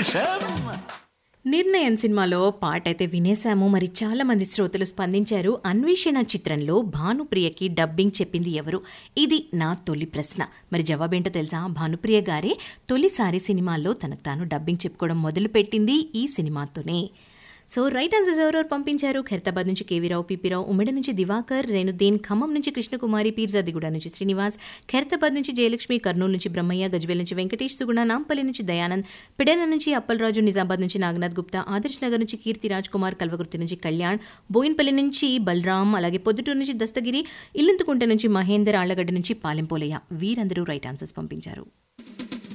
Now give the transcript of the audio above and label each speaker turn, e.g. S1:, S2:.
S1: విశేషం
S2: నిర్ణయం సినిమాలో పాట అయితే వినేశాము మరి చాలా మంది శ్రోతలు స్పందించారు అన్వేషణ చిత్రంలో భానుప్రియకి డబ్బింగ్ చెప్పింది ఎవరు ఇది నా తొలి ప్రశ్న మరి జవాబేంటో తెలుసా భానుప్రియ గారే తొలిసారి సినిమాల్లో తనకు తాను డబ్బింగ్ చెప్పుకోవడం మొదలుపెట్టింది ఈ సినిమాతోనే సో రైట్ ఆన్సర్స్ ఎవరెవరు పంపించారు ఖైరతాబాద్ నుంచి కేవీరావు పిపిరావు ఉమ్మడి నుంచి దివాకర్ రేణుద్దీన్ ఖమ్మం నుంచి కృష్ణకుమారి పీర్జాదిగూడ నుంచి శ్రీనివాస్ ఖైరతాబాద్ నుంచి జయలక్ష్మి కర్నూలు నుంచి బ్రహ్మయ్య గజ్వేల్ నుంచి వెంకటేష్ సుగుణ నాంపల్లి నుంచి దయానంద్ పిడెన నుంచి అప్పలరాజు నిజామాబాద్ నుంచి నాగనాథ్ గుప్తా ఆదర్శ్ నగర్ నుంచి కీర్తి రాజ్ కుమార్ కల్వకుర్తి నుంచి కళ్యాణ్ బోయిన్పల్లి నుంచి బలరాం అలాగే పొద్దుటూరు నుంచి దస్తగిరి ఇల్లంతుకుంట నుంచి మహేందర్ ఆళ్లగడ్డ నుంచి పాలెంపోలయ్య వీరందరూ రైట్ ఆన్సర్స్ పంపించారు